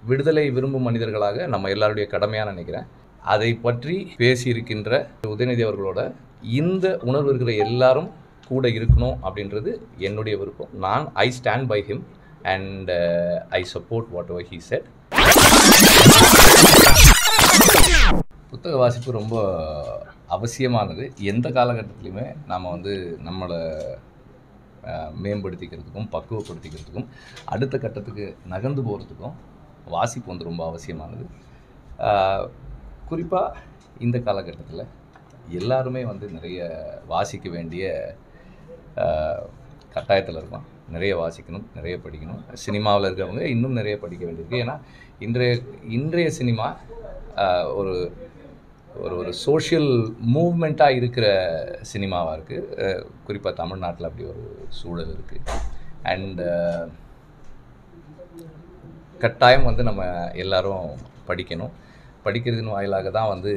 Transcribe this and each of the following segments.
விடுதலை விரும்பும் மனிதர்களாக நம்ம எல்லாருடைய கடமையாக நினைக்கிறேன் அதை பற்றி பேசியிருக்கின்ற உதயநிதி அவர்களோட இந்த உணர்வு இருக்கிற எல்லாரும் கூட இருக்கணும் அப்படின்றது என்னுடைய விருப்பம் நான் I stand by him and I support whatever he said புத்தக வாசிப்பு ரொம்ப அவசியமானது எந்த காலகட்டத்திலையுமே நாம் வந்து நம்மளை அஹ், மேம்படுத்திக்கிறதுக்கும் பக்குவப்படுத்திக்கிறதுக்கும் அடுத்த கட்டத்துக்கு நகர்ந்து போகிறதுக்கும் வாசிப்பு வந்து ரொம்ப அவசியமானது குறிப்பாக இந்த காலகட்டத்தில் எல்லாருமே வந்து நிறைய வாசிக்க வேண்டிய கட்டாயத்தில் இருக்கோம் நிறைய வாசிக்கணும் நிறைய படிக்கணும் சினிமாவில் இருக்கிறவங்க இன்னும் நிறைய படிக்க வேண்டியிருக்கு ஏன்னா இன்றைய இன்றைய சினிமா ஆஹ், ஒரு ஒரு ஒரு சோஷியல் மூவ்மெண்ட்டாக இருக்கிற சினிமாவாக இருக்குது குறிப்பாக தமிழ்நாட்டில் அப்படி ஒரு சூழல் இருக்குது அண்டு கட்டாயம் வந்து நம்ம எல்லாரும் படிக்கணும் படிக்கிறதின் வாயிலாக தான் வந்து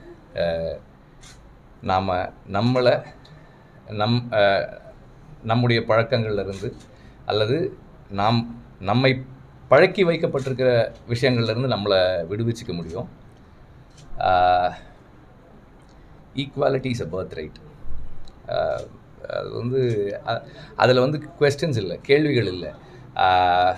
நாம் நம்மளை நம் அஹ், நம்முடைய பழக்கங்கள்ல இருந்து அல்லது நாம் நம்மை பழக்கி வைக்கப்பட்டிருக்கிற விஷயங்கள்ல இருந்து நம்மளை விடுவிச்சுக்க முடியும் equality is a birth right அது வந்து அதில் வந்து கொஸ்டின்ஸ் இல்லை கேள்விகள் இல்லை ஆஹ்,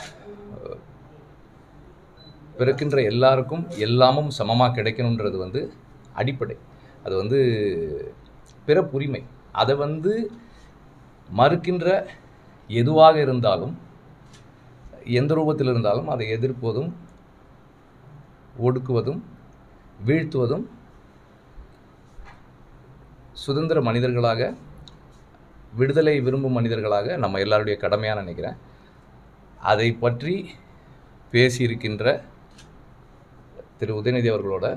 பிறக்கின்ற எல்லாருக்கும் எல்லாமும் சமமாக கிடைக்கணுன்றது வந்து அடிப்படை அது வந்து பிறப்புரிமை அதை வந்து மறுக்கின்ற எதுவாக இருந்தாலும் எந்த ரூபத்தில் இருந்தாலும் அதை எதிர்ப்பதும் ஒடுக்குவதும் வீழ்த்துவதும் சுதந்திர மனிதர்களாக விடுதலை விரும்பும் மனிதர்களாக நம்ம எல்லாருடைய கடமையாக நினைக்கிறேன் அதை பற்றி பேசியிருக்கின்ற திரு உதயநிதி அவர்களோட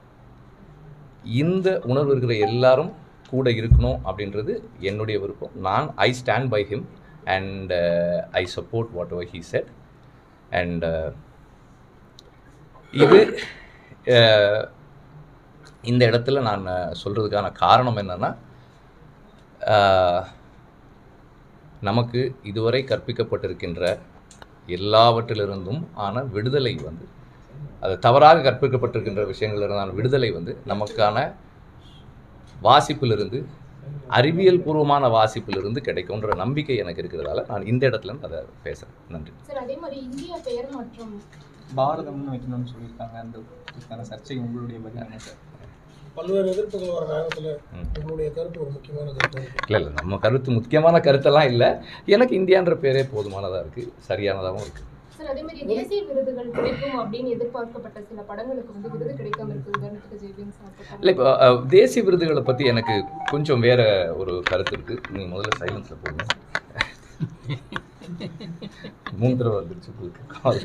இந்த உணர்வு இருக்கிற எல்லாரும் கூட இருக்கணும் அப்படின்றது என்னுடைய விருப்பம் நான் I stand by him and I support whatever he said and இது அஹ், இந்த இடத்துல நான் சொல்கிறதுக்கான காரணம் என்னென்னா நமக்கு இதுவரை கற்பிக்கப்பட்டிருக்கின்ற எல்லாவற்றிலிருந்தும் ஆன விடுதலை வந்து அது தவறாக கற்பிக்கப்பட்டிருக்கின்ற விஷயங்களிலிருந்தான விடுதலை வந்து நமக்கான வாசிப்பிலிருந்து அறிவியல் பூர்வமான வாசிப்பிலிருந்து கிடைக்கும்ன்ற நம்பிக்கை எனக்கு இருக்கிறதால நான் இந்த இடத்துல இருந்து அதை பேசுகிறேன் நன்றி சார் அதே மாதிரி இந்தியா பெயர் மற்றும் பாரதம்னு வைக்கணும்னு சொல்லியிருக்காங்க அந்த இதுக்கான சர்ச்சை உங்களுடைய பதில் என்ன சார் பல்வேறு எதிர்ப்புகள் வர நேரத்தில் ம். உங்களுடைய கருத்து ஒரு முக்கியமான கருத்து இல்லை இல்லை நம்ம கருத்து முக்கியமான கருத்தெல்லாம் இல்லை எனக்கு இந்தியான்ற பேரே போதுமானதாக இருக்குது சரியானதாகவும் இருக்குது சார் அதே மாதிரி தேசிய விருதுகள் கிடைக்கும் அப்படின்னு எதிர்பார்க்கப்பட்ட சில படங்களுக்கு வந்து விருது கிடைக்காம இருக்கு உதாரணத்துக்கு ஜெய்பீம் சார் இல்லை இப்போ அஹ், தேசிய விருதுகளை பற்றி எனக்கு கொஞ்சம் வேற ஒரு கருத்து இருக்குது நீங்கள் முதல்ல சைலன்ஸில் போடுங்க மூணு தடவை வந்துருச்சு உங்களுக்கு கால்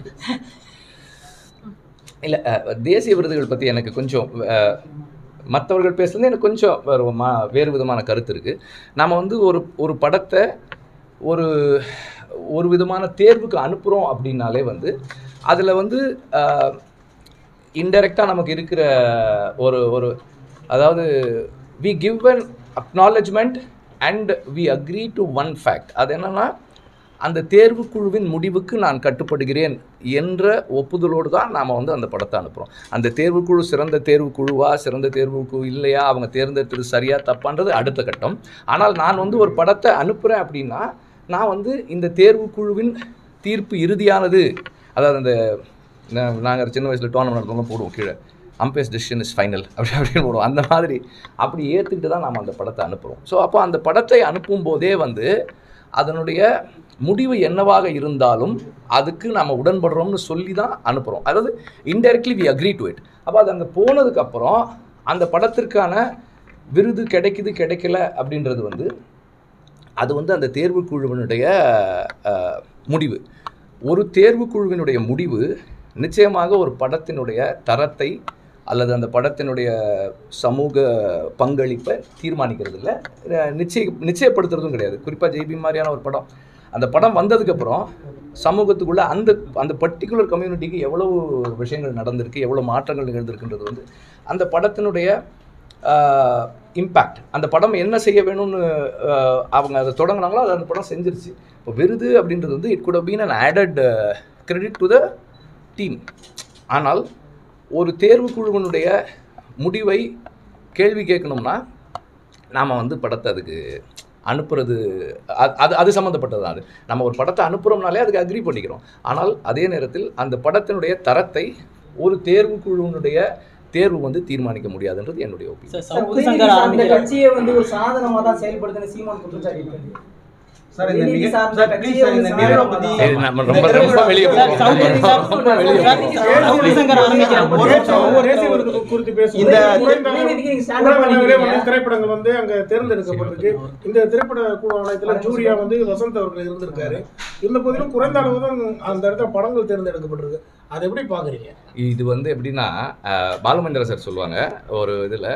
இல்லை தேசிய விருதுகள் பற்றி எனக்கு கொஞ்சம் அஹ், மற்றவர்கள் பேசுறது எனக்கு கொஞ்சம் வேறு மா வேறு விதமான கருத்து இருக்குது நாம் வந்து ஒரு ஒரு படத்தை ஒரு ஒரு விதமான தேர்வுக்கு அனுப்புகிறோம் அப்படின்னாலே வந்து அதில் வந்து இன்டெரக்டாக நமக்கு இருக்கிற ஒரு ஒரு அதாவது we give an acknowledgement and we agree to one fact அது என்னன்னா அந்த தேர்வுக்குழுவின் முடிவுக்கு நான் கட்டுப்படுகிறேன் என்ற ஒப்புதலோடு தான் நாம் வந்து அந்த படத்தை அனுப்புகிறோம் அந்த தேர்வுக்குழு சிறந்த தேர்வுக்குழுவா சிறந்த தேர்வுக்குழு இல்லையா அவங்க தேர்ந்தெடுத்தது சரியா தப்பான்றது அடுத்த கட்டம் ஆனால் நான் வந்து ஒரு படத்தை அனுப்புகிறேன் அப்படின்னா நான் வந்து இந்த தேர்வுக்குழுவின் தீர்ப்பு இறுதியானது அதாவது அந்த நாங்கள் சின்ன வயசில் டோர்னமெண்ட் நடத்தவங்க போடுவோம் கீழே அம்பேஸ் டெசிஷன் இஸ் ஃபைனல் அப்படி அப்படின்னு போடுவோம் அந்த மாதிரி அப்படி ஏற்றுக்கிட்டு தான் நாம் அந்த படத்தை அனுப்புகிறோம் ஸோ அப்போ அந்த படத்தை அனுப்பும் போதே வந்து அதனுடைய முடிவு என்னவாக இருந்தாலும் அதுக்கு நம்ம உடன்படுறோம்னு சொல்லி தான் அனுப்புகிறோம் அதாவது indirectly we agree to it அப்போ அது அங்கே போனதுக்கப்புறம் அந்த படத்திற்கான விருது கிடைக்குது கிடைக்கல அப்படின்றது வந்து அது வந்து அந்த தேர்வுக்குழுவினுடைய அஹ், முடிவு ஒரு தேர்வுக்குழுவினுடைய முடிவு நிச்சயமாக ஒரு படத்தினுடைய தரத்தை அல்லது அந்த படத்தினுடைய சமூக பங்களிப்பை தீர்மானிக்கிறது இல்லை நிச்சய நிச்சயப்படுத்துறதும் கிடையாது குறிப்பாக ஜெய்பி மாதிரியான ஒரு படம் அந்த படம் வந்ததுக்கப்புறம் சமூகத்துக்குள்ள அந்த அந்த பர்டிகுலர் கம்யூனிட்டிக்கு எவ்வளவு விஷயங்கள் நடந்திருக்கு எவ்வளோ மாற்றங்கள் நிகழ்ந்திருக்குன்றது வந்து அந்த படத்தினுடைய இம்பேக்ட் அந்த படம் என்ன செய்ய வேணும்னு ஆஹ், அவங்க அதை தொடங்குனாங்களோ அதை அந்த படம் செஞ்சிருச்சு இப்போ விருது அப்படின்றது வந்து it could been an added credit to the team ஆனால் ஒரு தேர்வு குழுவினுடைய முடிவை கேள்வி கேட்கணும்னா நாம் வந்து படத்தை அதுக்கு அனுப்புறது அது- அது அது சம்மந்தப்பட்டது தான் அது நம்ம ஒரு படத்தை அனுப்புகிறோம்னாலே அதுக்கு அக்ரி பண்ணிக்கிறோம் ஆனால் அதே நேரத்தில் அந்த படத்தினுடைய தரத்தை ஒரு தேர்வு குழுவினுடைய தேர்வு வந்து தீர்மானிக்க முடியாதுன்றது என்னுடைய ஒப்பீனியன் சார், சவுக்கு உதயநிதி சங்கர் சார்ந்த ஆரம்பிக்கிற கட்சியை வந்து ஒரு சாதனமா தான் செயல்படுதுன்னு சீமான் குற்றச்சாட்டு இருக்காரு சார் இந்த உதயநிதி நிக- சார்ந்த சார், கட்சியை please சார், இந்த வந்து நிகழ்வை சாதனமா பத்தி- தான். சரி, நம்ம ரொம்ப ரொம்ப வெளியே சார், போவோம். சவுக்கு சார், ரொம்ப வெளியே சார், போவோம். சவுக்கு சங்கர் ஆரம்பிக்கிற ஒரு ஒரு நிமிஷம், ஒவ்வொரு- தேசிய விருது குறித்து பேசுவோம். இந்த குறைந்த உதயநிதிக்கு நீங்க stand up குறைந்த அளவிலே பண்ணிக்கிறீங்க. வந்து திரைப்படங்கள் வந்து அங்க தேர்ந்தெடுக்கப்பட்டிருக்கு இந்த திரைப்பட குழு ஆணையத்துல ஜூரியா வந்து வசந்த் அவர்கள் இருந்திருக்காரு இருந்த போதிலும் குறைந்த அளவு தான் அந்த இடத்துல படங்கள் தேர்ந்தெடுக்கப்பட்டிருக்கு அதை எப்படி பாக்குறீங்க இது வந்து எப்படின்னா அஹ், பாலுமந்திர சார் சொல்லுவாங்க ஒரு இதில்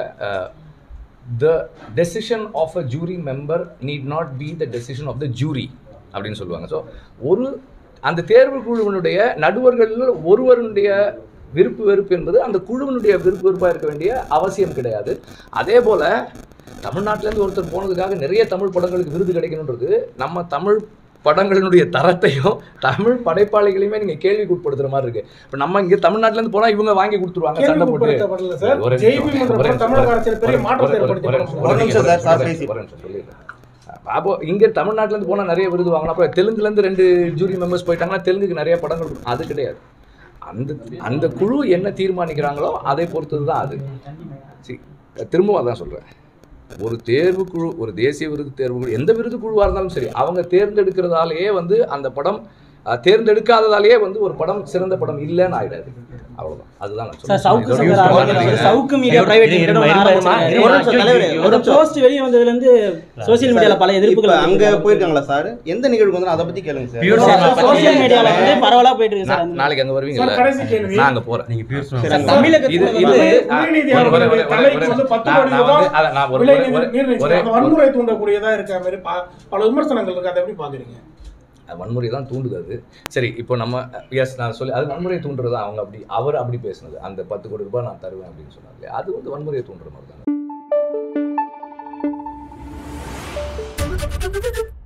the decision of a jury member need not be the decision of the jury அப்படின்னு சொல்லுவாங்க ஸோ ஒரு அந்த தேர்வு குழுவினுடைய நடுவர்களில் ஒருவருடைய விருப்பு வெறுப்பு என்பது அந்த குழுவினுடைய விருப்பு வெறுப்பாக இருக்க வேண்டிய அவசியம் கிடையாது அதே போல் தமிழ்நாட்டிலேருந்து ஒருத்தர் போனதுக்காக நிறைய தமிழ் படங்களுக்கு விருது கிடைக்கணுன்றது நம்ம தமிழ் படங்களினுடைய தரத்தையும் தமிழ் படைப்பாளிகளையுமே நீங்கள் கேள்விக்கு உட்படுத்துற மாதிரி இருக்கு இப்போ நம்ம இங்கே தமிழ்நாட்டிலேருந்து போனால் இவங்க வாங்கி கொடுத்துருவாங்க சண்டை போட்டு கேள்விக்குட்படுத்தப்படல சார் ஒரு ஜெய்பி நிமிஷம், மன்ற ஒரு படம் நிமிஷம், தமிழக ஒரு அரசியல் பெரிய ஒரு- மாற்றத்தை ஒரு- ஏற்படுத்தி ஒரு- படம் ஒரு ஒரு நிமிஷம் சார், சார் பேசி. ஒரு நிமிஷம் சொல்லிடுறேன். அப்போ இங்கே தமிழ்நாட்டிலேருந்து போனால் நிறைய விருது வாங்கலாம் அப்புறம் தெலுங்குலேருந்து ரெண்டு ஜூரி மெம்பர்ஸ் போயிட்டாங்கன்னா தெலுங்குக்கு நிறைய படங்கள் கொடுக்கும். அது கிடையாது அந்த அந்த குழு என்ன தீர்மானிக்கிறாங்களோ அதை பொறுத்தது தான் அது சரி திரும்பவும் அதான் சொல்கிறேன் ஒரு தேர்வு குழு ஒரு தேசிய விருது தேர்வு குழு எந்த விருது குழுவாக இருந்தாலும் சரி அவங்க தேர்ந்தெடுக்கிறதாலேயே வந்து அந்த படம் அஹ், தேர்ந்தெடுக்காததாலேயே வந்து ஒரு படம் சிறந்த படம் இல்லைன்னு ஆயிடாது அவ்வளவுதான் அதுதான் நான் சார் சவுக்கு சொல்றேன். சங்கர் இதோட use ஆரம்பிக்கிற பண்ணாதீங்க. சவுக்கு மீடியா இருமா, பிரைவேட் இருமா, லிமிடெட் இருமா, இருமா, ஆரம்பிச்சாரு. ஒரு நிமிஷம், தலைவரே, ஒரு ஒரு நிமிஷம். போஸ்ட் வெளிய வந்ததுல இருந்து சோசியல் மீடியால பல இப்ப எதிர்ப்புகள் அங்க வருது. போயிருக்காங்களா சார் எந்த நிகழ்வுக்கு வந்து அதை பத்தி கேளுங்க சார் Pure cinema பத்தி- சோசியல் மீடியால வந்து பரவலா போயிட்டு இருக்கு நா- சார் அந்த- நாளைக்கு அங்க வருவீங்கல்ல சார் கடைசி கேள்வி நான் அங்க போறேன் நீங்க பியூர் சரி, சார், அங்க தமிழக இது குழுல இது வந்து உதயநிதி ஒரு- ஒரு- ஒரு- அவர்களுடைய ஒரு- தலைக்கு ஒரு- வந்து பத்து நான் கோடி நான் ரூபாய் வந்து அத நான் ஒரு விலை ஒரு- ஒரு- நீர்வீழ்ச்சி ஒரே- அந்த வன்முறை தூண்டக்கூடியதா இருக்க மாதிரி ப- பல விமர்சனங்கள் இருக்கு அதை எப்படி பாக்குறீங்க வன்முறை தான் தூண்டுது அது சரி இப்போ நம்ம எஸ் நான் சொல்லி அது வன்முறையை தூண்டுறது அவங்க அப்படி அவர் அப்படி பேசுனது அந்த பத்து கோடி ரூபாய் நான் தருவேன் அப்படின்னு சொன்னார் இல்லையா அது வந்து வன்முறையை தூண்டுற மாதிரி தான்